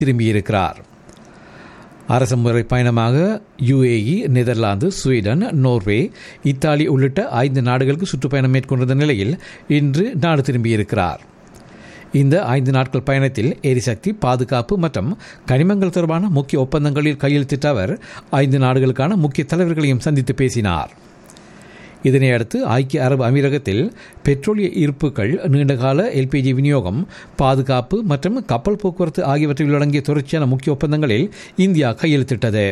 திரும்பியிருக்கிறார் அரசுமுறை பயணமாக U A E Netherlands Sweden Norway Italy உள்ளிட்ட ஐந்து நாடுகளுக்கு சுற்றுப்பயணம் மேற்கொண்டிருந்த நிலையில் இன்று நாடு திரும்பியிருக்கிறார் இந்த ஐந்து நாட்கள் பயணத்தில் எரிசக்தி பாதுகாப்பு மற்றும் கனிமங்கள் தொடர்பான முக்கிய ஒப்பந்தங்களில் கையெழுத்திட்ட அவர் ஐந்து நாடுகளுக்கான முக்கிய தலைவர்களையும் சந்தித்து பேசினார் இதனையடுத்து ஐக்கிய அரபு அமீரகத்தில் பெட்ரோலிய இருப்புகள் நீண்டகால எல்பிஜி விநியோகம் பாதுகாப்பு மற்றும் கப்பல் போக்குவரத்து ஆகியவற்றில் அடங்கிய தொடர்ச்சியான முக்கிய ஒப்பந்தங்களில் இந்தியா கையெழுத்திட்டது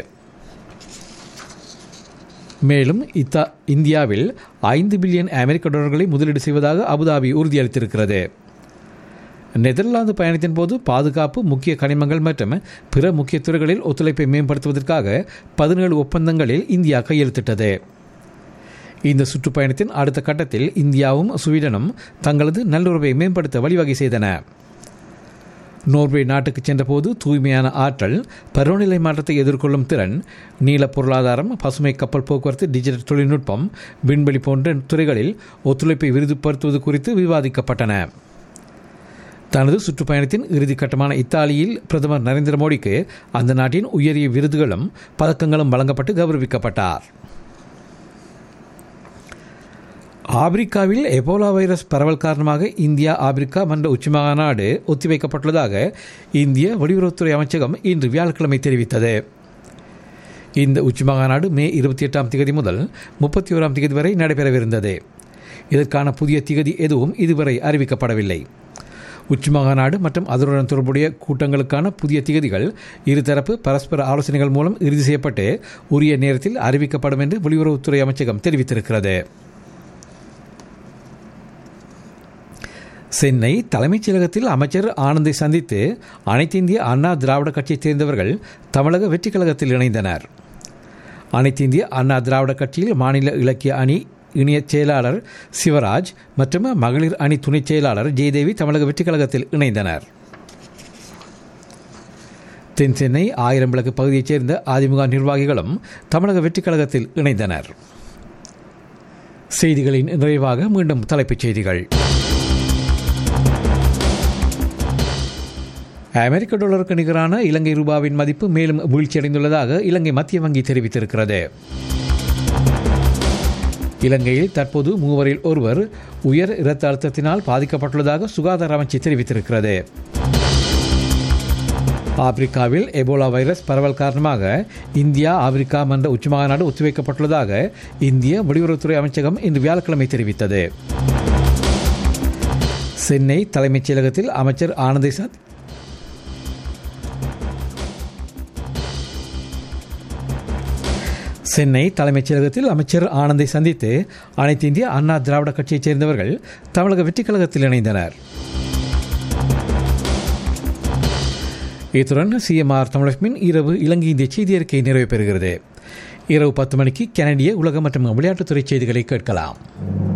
மேலும் இத்தா இந்தியாவில் ஐந்து பில்லியன் அமெரிக்க டாலர்களை முதலீடு செய்வதாக அபுதாபி உறுதியளித்திருக்கிறது நெதர்லாந்து பயணத்தின் போது பாதுகாப்பு முக்கிய கனிமங்கள் மற்றும் பிற முக்கிய துறைகளில் ஒத்துழைப்பை மேம்படுத்துவதற்காக பதினேழு ஒப்பந்தங்களில் இந்தியா கையெழுத்திட்டது இந்த சுற்றுப்பயணத்தின் அடுத்த கட்டத்தில் இந்தியாவும் ஸ்வீடனும் தங்களது நல்லுறவை மேம்படுத்த வழிவகை செய்தன நோர்வே நாட்டுக்கு சென்றபோது தூய்மையான ஆற்றல் பருவநிலை மாற்றத்தை எதிர்கொள்ளும் திறன் நீல பொருளாதாரம் பசுமை கப்பல் போக்குவரத்து டிஜிட்டல் தொழில்நுட்பம் விண்வெளி போன்ற துறைகளில் ஒத்துழைப்பை விருதுபடுத்துவது குறித்து விவாதிக்கப்பட்டன தனது சுற்றுப்பயணத்தின் இறுதிக்கட்டமான இத்தாலியில் பிரதமர் நரேந்திர மோடிக்கு அந்த நாட்டின் உயரிய விருதுகளும் பதக்கங்களும் வழங்கப்பட்டு கௌரவிக்கப்பட்டார் ஆப்பிரிக்காவில் எபோலா வைரஸ் பரவல் காரணமாக இந்தியா ஆப்பிரிக்கா மன்ற உச்சிமாநாடு ஒத்திவைக்கப்பட்டுள்ளதாக இந்திய வெளியுறவுத்துறை அமைச்சகம் இன்று வியாழக்கிழமை தெரிவித்தது இந்த உச்சிமாநாடு மே இருபத்தி எட்டாம் தேதி முதல் முப்பத்தி ஓராம் தேதி வரை நடைபெறவிருந்தது இதற்கான புதிய திகதி எதுவும் இதுவரை அறிவிக்கப்படவில்லை உச்சிமாநாடு மற்றும் அதனுடன் தொடர்புடைய கூட்டங்களுக்கான புதிய திகதிகள் இருதரப்பு பரஸ்பர ஆலோசனைகள் மூலம் இறுதி செய்யப்பட்டு உரிய நேரத்தில் அறிவிக்கப்படும் என்று வெளியுறவுத்துறை அமைச்சகம் தெரிவித்திருக்கிறது சென்னை தலைமைச் செயலகத்தில் அமைச்சர் ஆனந்தை சந்தித்து அனைத்து இந்திய அண்ணா திராவிட கட்சியைச் சேர்ந்தவர்கள் தமிழக வெற்றிக் கழகத்தில் இணைந்தனர் அனைத்து இந்திய அண்ணா திராவிட கட்சியில் மாநில இலக்கிய அணி இணைய செயலாளர் சிவராஜ் மற்றும் மகளிர் அணி துணைச் செயலாளர் ஜெயதேவி தமிழக வெற்றிக் கழகத்தில் இணைந்தனர் தென் சென்னை ஆயிரம் விளக்கு பகுதியைச் சேர்ந்த அதிமுக நிர்வாகிகளும் தமிழக வெற்றிக் கழகத்தில் இணைந்தனர் செய்திகளின் நிறைவாக மீண்டும் தலைப்புச் செய்திகள் அமெரிக்க டாலருக்கு நிகரான இலங்கை ரூபாவின் மதிப்பு மேலும் வீழ்ச்சியடைந்துள்ளதாக இலங்கை மத்திய வங்கி தெரிவித்திருக்கிறது இலங்கையில் தற்போது மூவரில் ஒருவர் உயர் இரத்த அழுத்தத்தினால் பாதிக்கப்பட்டுள்ளதாக சுகாதார அமைச்சு தெரிவித்திருக்கிறது ஆப்பிரிக்காவில் எபோலா வைரஸ் பரவல் காரணமாக இந்தியா ஆப்பிரிக்கா மன்ற உச்சிமாநாடு ஒத்திவைக்கப்பட்டுள்ளதாக இந்திய வெளியுறவுத்துறை அமைச்சகம் இன்று வியாழக்கிழமை தெரிவித்தது சென்னை தலைமைச் செயலகத்தில் அமைச்சர் ஆனந்தை சத் சென்னை தலைமைச் செயலகத்தில் அமைச்சர் ஆனந்தை சந்தித்து அனைத்து இந்திய அண்ணா திராவிட கட்சியைச் சேர்ந்தவர்கள் தமிழக வெற்றிக் கழகத்தில் இணைந்தனர் இத்துடன் சிஎம்ஆர் தமிழகமின் இரவு இலங்கை இந்திய செய்தி அறிக்கை நிறைவு பெறுகிறது இரவு பத்து மணிக்கு கனடிய உலக மற்றும் விளையாட்டுத்துறை செய்திகளை கேட்கலாம்